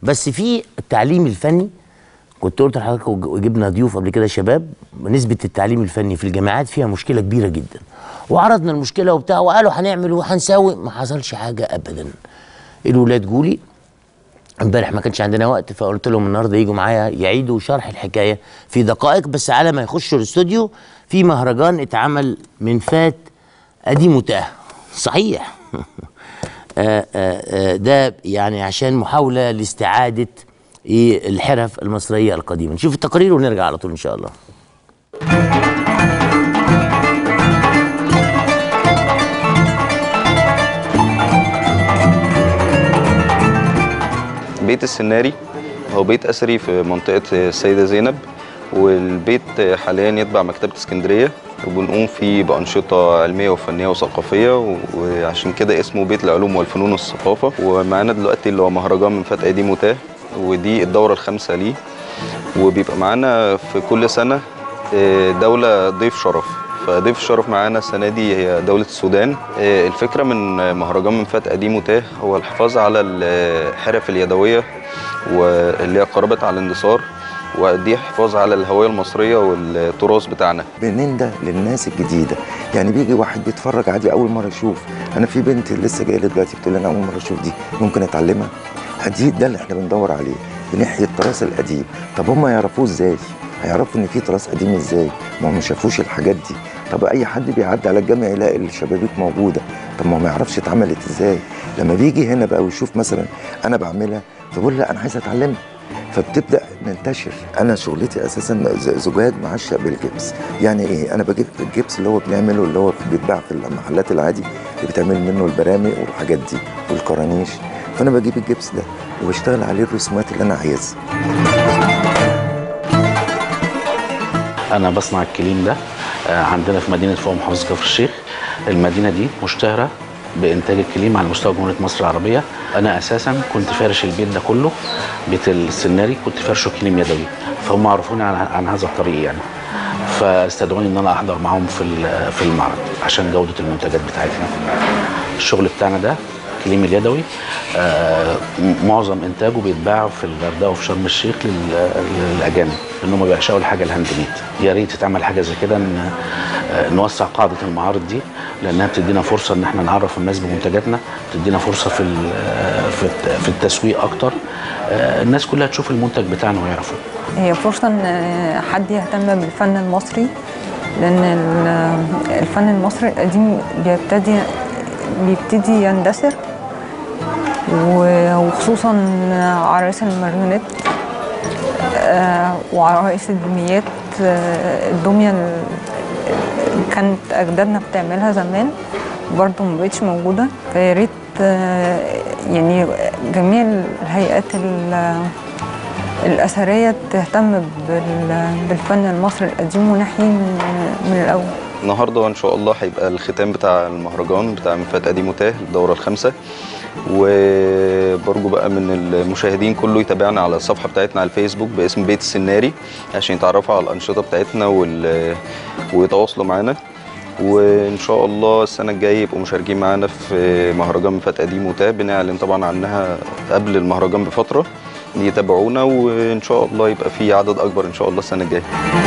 بس في التعليم الفني كنت قلت لحضرتك وج- وجبنا ضيوف قبل كده شباب نسبه التعليم الفني في الجامعات فيها مشكله كبيره جدا وعرضنا المشكله وبتاع وقالوا هنعمل وهنسوي ما حصلش حاجه ابدا الولاد جولي امبارح ما كانش عندنا وقت فقلت لهم النهارده يجوا معايا يعيدوا شرح الحكايه في دقائق بس على ما يخشوا الاستوديو في مهرجان اتعمل من فات قديم وتاه صحيح آه، آه، آه، ده يعني عشان محاوله لاستعاده إيه الحرف المصريه القديمه نشوف التقرير ونرجع على طول ان شاء الله بيت السناري هو بيت أثري في منطقة السيدة زينب والبيت حاليا يتبع مكتبة اسكندرية وبنقوم فيه بأنشطة علمية وفنية وثقافية و- وعشان كده اسمه بيت العلوم والفنون والثقافة ومعانا دلوقتي اللي هو مهرجان من فتح قديم وتاه ودي الدورة الخامسة ليه وبيبقى معانا في كل سنة آه، دولة ضيف شرف فضيف الشرف معانا السنة دي هي دولة السودان آه، الفكرة من مهرجان من فات قديم وتاه هو الحفاظ على الحرف اليدوية واللي هي قربت على الاندثار ودي حفاظ على الهوية المصرية والتراث بتاعنا بننده للناس الجديده يعني بيجي واحد بيتفرج عادي اول مره يشوف انا في بنت لسه جايه لي دلوقتي بتقول لي انا اول مره اشوف دي ممكن اتعلمها دي ده اللي احنا بندور عليه بنحيي التراث القديم طب هم يعرفوه ازاي هيعرفوا ان في تراث قديم ازاي ما هم ما شافوش الحاجات دي طب اي حد بيعدي على الجامع يلاقي الشبابيك موجوده طب ما هو ما يعرفش اتعملت ازاي لما بيجي هنا بقى ويشوف مثلا انا بعملها فبقول لا انا عايز اتعلمها فبتبدا ننتشر انا شغلتي اساسا ز- زجاج معشق بالجبس يعني ايه انا بجيب الجبس اللي هو بنعمله اللي هو بيتباع في المحلات العادي اللي بتعمل منه البرامي والحاجات دي والكرانيش فانا بجيب الجبس ده وبشتغل عليه الرسومات اللي انا عايزها انا بصنع الكليم ده آه، عندنا في مدينه فوق محافظه كفر الشيخ المدينه دي مشتهره بانتاج الكليم على مستوى جمهوريه مصر العربيه انا اساسا كنت فارش البيت ده كله بيت السناري كنت فارشه كليم يدوي فهم عرفوني عن, عن هذا الطريق يعني فاستدعوني ان انا احضر معاهم في ال- في المعرض عشان جوده المنتجات بتاعتنا الشغل بتاعنا ده كليم اليدوي آه، م- معظم انتاجه بيتباع في الغردقه وفي شرم الشيخ لل- للاجانب لان هم بيعشقوا الحاجه الهاند ميد يا ريت تتعمل حاجه زي كده ان آه، نوسع قاعده المعارض دي لانها بتدينا فرصه ان احنا نعرف الناس بمنتجاتنا بتدينا فرصه في ال- آه، في الت- في التسويق اكتر آه، الناس كلها تشوف المنتج بتاعنا ويعرفوه هي فرصة إن حد يهتم بالفن المصري لأن ال- الفن المصري القديم بيبتدي بيبتدي يندثر و- وخصوصا عرايس الماريونيت آه، وعرايس الدميات آه، الدمية ال- اللي كانت أجدادنا بتعملها زمان برضه ما بقتش موجودة فيا ريت آه، يعني جميع الهيئات ال- الأثرية تهتم بال- بالفن المصري القديم ونحييه من, من الأول النهارده ان شاء الله هيبقى الختام بتاع المهرجان بتاع من فات قديم وتاه الدوره الخامسه وبرجو بقى من المشاهدين كله يتابعنا على الصفحه بتاعتنا على الفيسبوك باسم بيت السناري عشان يتعرفوا على الانشطه بتاعتنا وال... ويتواصلوا معانا وان شاء الله السنه الجايه يبقوا مشاركين معانا في مهرجان من فات قديم وتاه بنعلن طبعا عنها قبل المهرجان بفتره يتابعونا وان شاء الله يبقى في عدد اكبر ان شاء الله السنه الجايه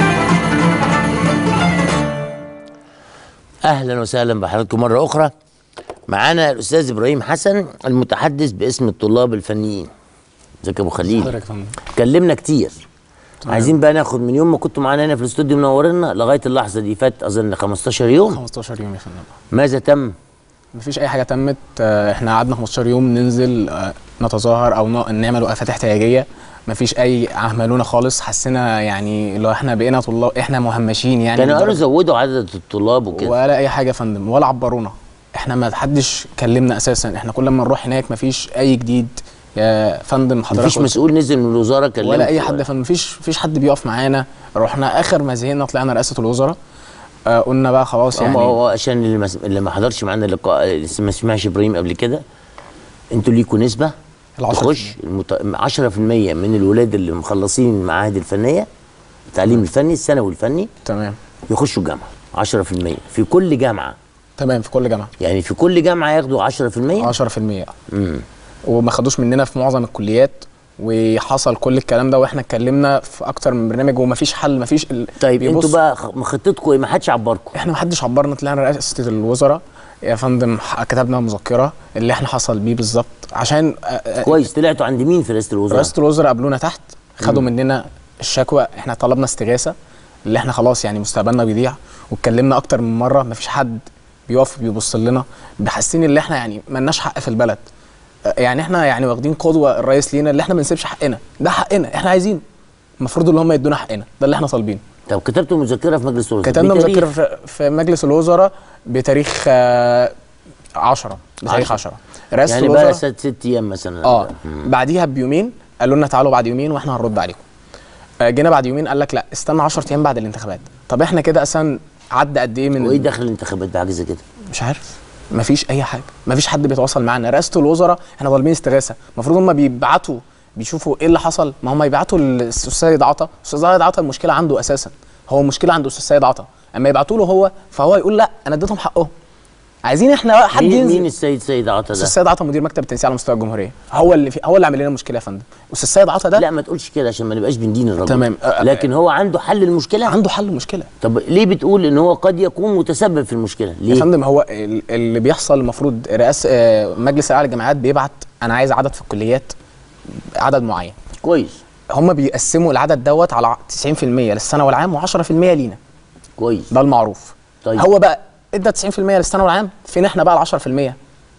اهلا وسهلا بحضراتكم مره اخرى معانا الاستاذ ابراهيم حسن المتحدث باسم الطلاب الفنيين ازيك يا ابو خليل حضرتك يا فندم كلمنا كتير عايزين بقى ناخد من يوم ما كنتوا معانا هنا في الاستوديو منورنا لغايه اللحظه دي فات اظن 15 يوم 15 يوم يا فندم ماذا تم مفيش اي حاجه تمت آه، احنا قعدنا 15 يوم ننزل آه، نتظاهر او ن- نعمل وقفات احتجاجيه مفيش اي عملونا خالص حسينا يعني لو احنا بقينا طلاب احنا مهمشين يعني كانوا قالوا لدرجة- زودوا عدد الطلاب وكده ولا اي حاجه يا فندم ولا عبرونا احنا ما حدش كلمنا اساسا احنا كل ما نروح هناك مفيش اي جديد يا فندم حضرتك مفيش قلت- مسؤول نزل من الوزاره كلمه ولا اي حد يا فندم مفيش مفيش حد بيقف معانا رحنا اخر ما زهقنا طلعنا رئاسه الوزراء آه قلنا بقى خلاص يعني يعني هو عشان اللي ما, اللي ما حضرش معانا اللقاء اللي ما سمعش ابراهيم قبل كده انتوا ليكوا نسبه العشرة تخش المت... 10% من الولاد اللي مخلصين المعاهد الفنيه التعليم الفني الثانوي الفني تمام يخشوا الجامعه 10% في كل جامعه تمام في كل جامعه يعني في كل جامعه ياخدوا 10% 10% وما خدوش مننا في معظم الكليات وحصل كل الكلام ده واحنا اتكلمنا في اكتر من برنامج ومفيش حل مفيش ال... طيب بيبص- انتوا بقى خ- خطتكم ايه ما حدش عبركم احنا محدش عبرنا طلعنا رئاسه الوزراء يا فندم ح- كتبنا مذكره اللي احنا حصل بيه بالظبط عشان آه، آه، كويس طلعتوا عند مين في رئاسه الوزراء رئاسه الوزراء قابلونا تحت خدوا مننا الشكوى احنا طلبنا استغاثه اللي احنا خلاص يعني مستقبلنا بيضيع واتكلمنا اكتر من مره مفيش حد بيقف بيبص لنا بحاسين ان احنا يعني ملناش حق في البلد اه يعني احنا يعني واخدين قدوه الرئيس لينا اللي احنا ما نسيبش حقنا ده حقنا احنا عايزينه المفروض ان هم يدونا حقنا ده اللي احنا طالبينه طب كتبتوا مذكره في مجلس الوزراء كتبنا بتاريخ مذكره في- في مجلس الوزراء بتاريخ 10 بتاريخ 10 رئاسه يعني الوزراء بقى ست ست ايام مثلا اه بعديها بيومين قالوا لنا تعالوا بعد يومين واحنا هنرد عليكم آه، جينا بعد يومين قال لك لا استنى 10 ايام بعد الانتخابات طب احنا كده اصلا عدى قد ايه من وايه دخل الانتخابات بحاجه زي كده مش عارف مفيش اي حاجه مفيش حد بيتواصل معانا رئاسه الوزراء احنا طالبين استغاثه المفروض هم بيبعتوا بيشوفوا ايه اللي حصل ما هم يبعتوا للاستاذ سيد عطا الاستاذ سيد عطا المشكله عنده اساسا هو المشكله عند الاستاذ سيد عطا اما يبعتوا له هو فهو يقول لا انا اديتهم حقهم عايزين احنا بقى حد مين, ينزل مين السيد سيد عطا استاذ ده سيد عطا مدير مكتب التنسيق على مستوى الجمهوريه هو اللي في هو اللي عامل لنا مشكله يا فندم استاذ سيد عطا ده لا ما تقولش كده عشان ما نبقاش بندين الراجل تمام. أ- لكن هو عنده حل المشكله عنده حل مشكله طب ليه بتقول ان هو قد يكون متسبب في المشكله يا ليه فندم هو ال- اللي بيحصل المفروض رئاسه آه، مجلس الاعلى للجامعات بيبعت انا عايز عدد في الكليات عدد معين كويس هم بيقسموا العدد دوت على 90% للثانوي العام و10% لينا كويس ده المعروف طيب. هو بقى ادى 90% للثانوي العام فين احنا بقى ال 10%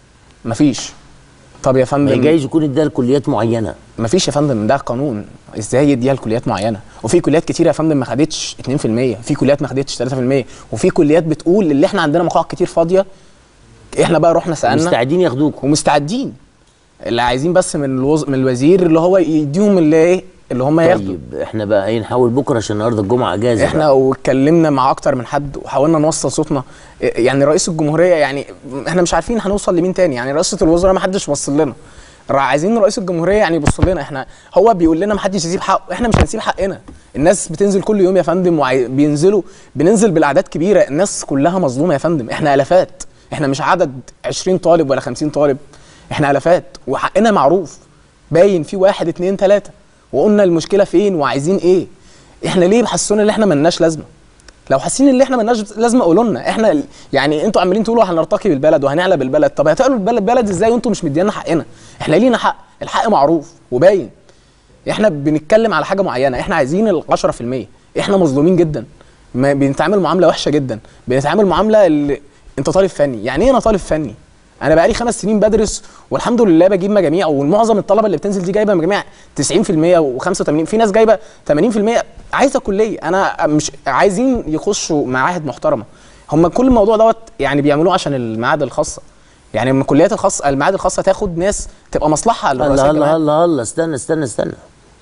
مفيش طب يا ما فندم جايز يكون اداها لكليات معينه مفيش يا فندم ده قانون ازاي يديها لكليات معينه وفي كليات كتير يا فندم ما خدتش 2% في كليات ما خدتش 3% وفي كليات بتقول اللي احنا عندنا مقاعد كتير فاضيه احنا بقى رحنا سالنا مستعدين ياخدوكم ومستعدين اللي عايزين بس من الوز... من الوزير اللي هو يديهم اللي ايه اللي هم ياخدوا طيب احنا بقى ايه نحاول بكره عشان النهارده الجمعه اجازه احنا بقى. واتكلمنا مع اكتر من حد وحاولنا نوصل صوتنا إيه، يعني رئيس الجمهوريه يعني احنا مش عارفين هنوصل لمين تاني يعني رئاسه الوزراء ما حدش وصل لنا را- عايزين رئيس الجمهوريه يعني يبص لنا احنا هو بيقول لنا ما حدش يسيب حقه احنا مش هنسيب حقنا الناس بتنزل كل يوم يا فندم وبينزلوا بننزل بالاعداد كبيره الناس كلها مظلومه يا فندم احنا الافات احنا مش عدد 20 طالب ولا 50 طالب احنا الافات وحقنا معروف باين في واحد اتنين تلاته وقلنا المشكله فين وعايزين ايه احنا ليه حسونا ان احنا ملناش لازمه لو حاسين ان احنا ملناش لازمه قولوا لنا احنا ال- يعني انتوا عمالين تقولوا هنرتقي بالبلد وهنعلى بالبلد طب هتعلوا البلد بلد ازاي وانتوا مش مديانا حقنا احنا لينا حق الحق معروف وباين احنا بنتكلم على حاجه معينه احنا عايزين ال 10% احنا مظلومين جدا ما بنتعامل معامله وحشه جدا بنتعامل معامله اللي انت طالب فني يعني ايه انا طالب فني انا بقالي خمس سنين بدرس والحمد لله بجيب مجاميع ومعظم الطلبه اللي بتنزل دي جايبه مجاميع 90% و85 في ناس جايبه 80% عايزه كليه انا مش عايزين يخشوا معاهد محترمه هم كل الموضوع دوت يعني بيعملوه عشان المعاهد الخاصه يعني لما الكليات الخاصه المعاهد الخاصه تاخد ناس تبقى مصلحه لرؤساء الله الله الجامعات. الله الله استنى استنى استنى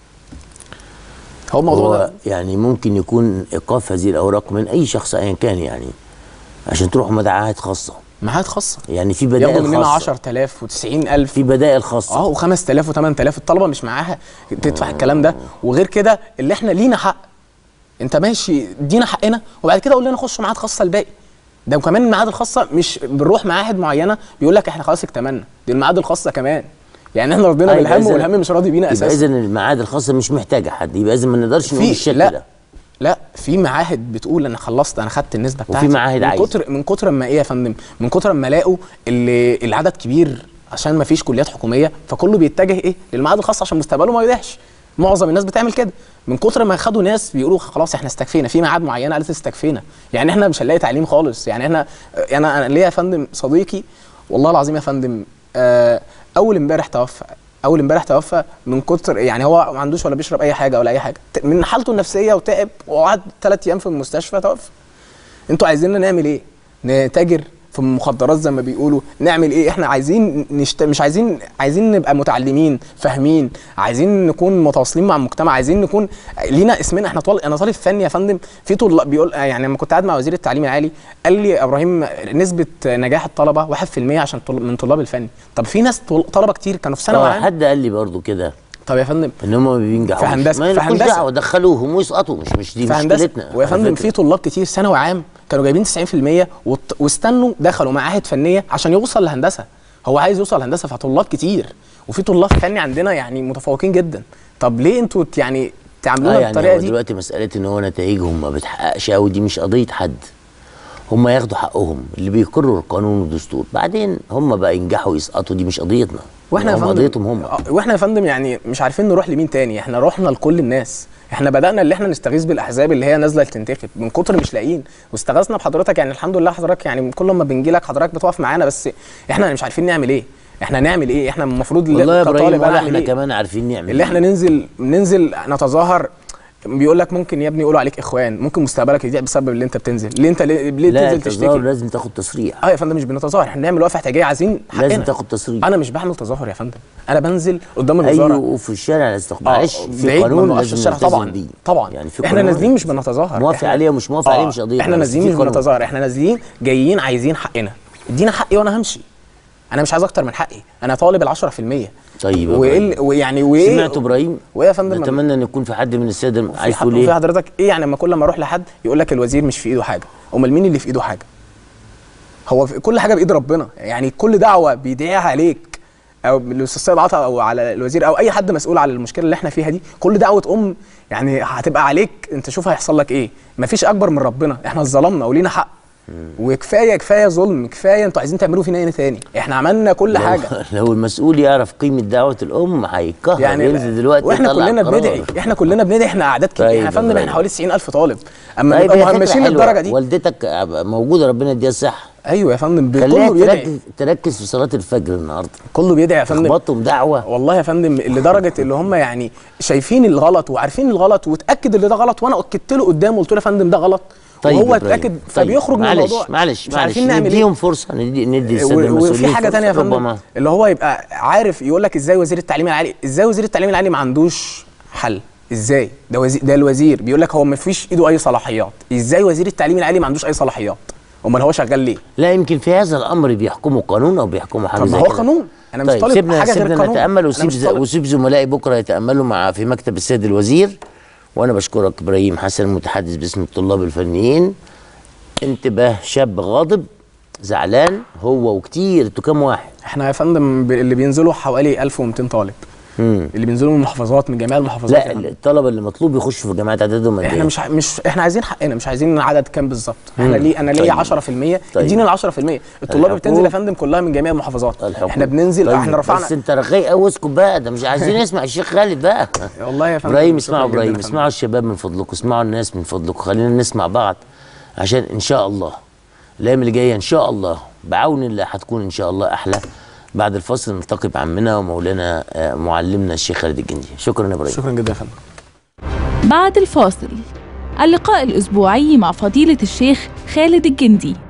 هو الموضوع هو ده يعني ممكن يكون ايقاف هذه الاوراق من اي شخص ايا كان يعني عشان تروحوا مدعاهات خاصه معاهد خاصه يعني في ياخدوا بدائل مننا خاصه 10000 و90000 في بدائل خاصه اه و5000 و8000 الطلبه مش معاها تدفع الكلام ده وغير كده اللي احنا لينا حق انت ماشي ادينا حقنا وبعد كده قول لنا خش معاهد خاصه الباقي ده وكمان المعاهد الخاصه مش بنروح معاهد معينه بيقول لك احنا خلاص اكتملنا دي المعاهد الخاصه كمان يعني احنا رضينا أيوة، بالهم إذا- والهم مش راضي بينا يبقى اساسا اذا المعاهد الخاصه مش محتاجه حد يبقى اذا ما نقدرش نقول في بالشكل لا ده لا في معاهد بتقول انا خلصت انا خدت النسبه بتاعتي معاهد من عايزة. كتر من كتر ما ايه يا فندم من كتر ما لقوا اللي العدد كبير عشان ما فيش كليات حكوميه فكله بيتجه ايه للمعهد الخاص عشان مستقبله ما يضيعش معظم الناس بتعمل كده من كتر ما خدوا ناس بيقولوا خلاص احنا استكفينا في ميعاد معينه قالت استكفينا يعني احنا مش هنلاقي تعليم خالص يعني احنا انا انا ليا يا فندم صديقي والله العظيم يا فندم آه، اول امبارح توفى اول امبارح توفى من كتر يعني هو ما عندوش ولا بيشرب اي حاجه ولا اي حاجه ت- من حالته النفسيه وتعب وقعد ثلاث ايام في المستشفى توفى انتوا عايزيننا نعمل ايه نتاجر في المخدرات زي ما بيقولوا نعمل ايه احنا عايزين نشت... مش عايزين عايزين نبقى متعلمين فاهمين عايزين نكون متواصلين مع المجتمع عايزين نكون لينا اسمنا احنا طالب انا طالب فني يا فندم في طلاب بيقول يعني لما كنت قاعد مع وزير التعليم العالي قال لي يا ابراهيم نسبه نجاح الطلبه 1% عشان طل... من طلاب الفني طب في ناس طل... طلبه كتير كانوا في ثانوي آه، عام حد قال لي برضو كده طب يا فندم ان هم ما بينجحوش في هندسة- ما في لكوش هندسة. دعوه دخلوهم ويسقطوا مش مش دي في هندسه مشكلتنا ويا على فندم فكرة. في طلاب كتير ثانوي عام كانوا جايبين 90% وت- واستنوا دخلوا معاهد فنيه عشان يوصل لهندسه هو عايز يوصل هندسه فطلاب كتير وفي طلاب فني عندنا يعني متفوقين جدا طب ليه انتوا ت- يعني تعاملونا اه يعني بالطريقه هو دي دلوقتي مساله ان هو نتائجهم ما بتحققش قوي دي مش قضيه حد هم ياخدوا حقهم اللي بيقروا القانون والدستور بعدين هم بقى ينجحوا يسقطوا دي مش قضيتنا واحنا يا هم فندم قضيتهم هم آه، واحنا يا فندم يعني مش عارفين نروح لمين تاني احنا رحنا لكل الناس احنا بدانا اللي احنا نستغيث بالاحزاب اللي هي نازله تنتخب من كتر مش لاقيين واستغاثنا بحضرتك يعني الحمد لله حضرتك يعني كل ما بنجي لك حضرتك بتقف معانا بس احنا مش عارفين نعمل ايه احنا نعمل ايه احنا المفروض والله يا كطالب ابراهيم أنا ولا أعمل احنا إيه؟ كمان عارفين نعمل اللي إيه. احنا ننزل ننزل نتظاهر بيقول لك ممكن يا ابني يقولوا عليك اخوان ممكن مستقبلك يضيع بسبب اللي انت بتنزل ليه انت ليه, ليه لا تنزل التظاهر تشتكي لازم تاخد تصريح اه يا فندم مش بنتظاهر احنا بنعمل وقفه احتجاجيه عايزين حقنا لازم تاخد تصريح انا مش بعمل تظاهر يا فندم انا بنزل قدام الوزاره ايوه وفي الشارع لازم تاخد آه، معلش في بعيد ما قانون نوقفش لازم الشارع نلتزم طبعا بيه طبعا يعني في احنا قانون نازلين مش بنتظاهر موافق إحنا- عليه ومش موافق عليه مش قضيه احنا بس نازلين في مش قانون. بنتظاهر احنا نازلين جايين عايزين حقنا ادينا حقي وانا همشي انا مش عايز اكتر من حقي انا طالب ال 10% طيب يا وايه إبراهيم. ال- ويعني وايه سمعت ابراهيم وايه يا فندم نتمنى ان يكون في حد من الساده في عايز حد تقول في ايه حضرتك ايه يعني لما كل ما اروح لحد يقول لك الوزير مش في ايده حاجه امال مين اللي في ايده حاجه هو في كل حاجه بايد ربنا يعني كل دعوه بيدعيها عليك او الاستاذ سيد عطا او على الوزير او اي حد مسؤول على المشكله اللي احنا فيها دي كل دعوه ام يعني هتبقى عليك انت شوف هيحصل لك ايه مفيش اكبر من ربنا احنا اتظلمنا ولينا حق وكفايه كفايه ظلم كفايه انتوا عايزين تعملوا فينا ايه تاني احنا عملنا كل لو- حاجه لو المسؤول يعرف قيمه دعوه الام هيتكهر يعني ينزل دلوقتي واحنا يطلع كلنا قرار. بندعي احنا كلنا بندعي احنا اعداد كتير طيب احنا يا فندم إبراهيم. احنا حوالي 90000 طالب اما طيب نبقى هي فكرة مهمشين حلوة. للدرجه دي والدتك موجوده ربنا يديها الصحه ايوه يا فندم ب- خليها كله بيدعي تركز تركز في صلاه الفجر النهارده كله بيدعي يا فندم تخبطهم دعوه والله يا فندم لدرجه اللي هم يعني شايفين الغلط وعارفين الغلط واتاكد ان ده غلط وانا اكدت له قدامه قلت له يا فندم ده غلط طيب وهو إبراهيم. اتاكد طيب. فبيخرج من معلش الموضوع معلش مش معلش عارفين نعمل ايه نديهم فرصه ندي ندي الساده و- المسؤولين وفي حاجه فرصة تانية يا فندم ربما. اللي هو يبقى عارف يقول لك ازاي وزير التعليم العالي ازاي وزير التعليم العالي ما عندوش حل ازاي ده وزير ده الوزير بيقول لك هو ما فيش ايده اي صلاحيات ازاي وزير التعليم العالي ما عندوش اي صلاحيات امال هو شغال ليه لا يمكن في هذا الامر بيحكموا قانون او بيحكموا حاجه طب زي ما هو كده قانون انا مش طيب طالب سيبنا حاجه غير سيبنا القانون نتامل أنا وسيب مش ز- طالب- وسيب زملائي بكره يتاملوا مع في مكتب السيد الوزير وانا بشكرك ابراهيم حسن المتحدث باسم الطلاب الفنيين انتباه شاب غاضب زعلان هو وكتير انتوا كام واحد احنا يا فندم ب- اللي بينزلوا حوالي 1200 طالب مم. اللي بينزلوا من المحافظات من جميع المحافظات لا يا فندم. الطلبه اللي مطلوب يخشوا في جامعات عددهم قد احنا ايه؟ مش ع- مش احنا عايزين حقنا مش عايزين عدد كام بالظبط احنا مم. ليه انا ليا طيب. 10% طيب. اديني ال 10% الطلاب اللي الحقوق. بتنزل يا فندم كلها من جميع المحافظات الحقوق. احنا بننزل طيب. احنا رفعنا بس انت رغاي قوي اسكت بقى ده مش عايزين نسمع الشيخ خالد بقى والله يا فندم ابراهيم شكراً اسمعوا جداً ابراهيم يا فندم. اسمعوا الشباب من فضلكم اسمعوا الناس من فضلكم خلينا نسمع بعض عشان ان شاء الله الايام اللي جايه ان شاء الله بعون الله هتكون ان شاء الله احلى بعد الفصل نلتقي بعمنا ومولانا آه، معلمنا الشيخ خالد الجندي شكرا يا ابراهيم شكرا جدا يا فندم بعد الفاصل اللقاء الأسبوعي مع فضيلة الشيخ خالد الجندي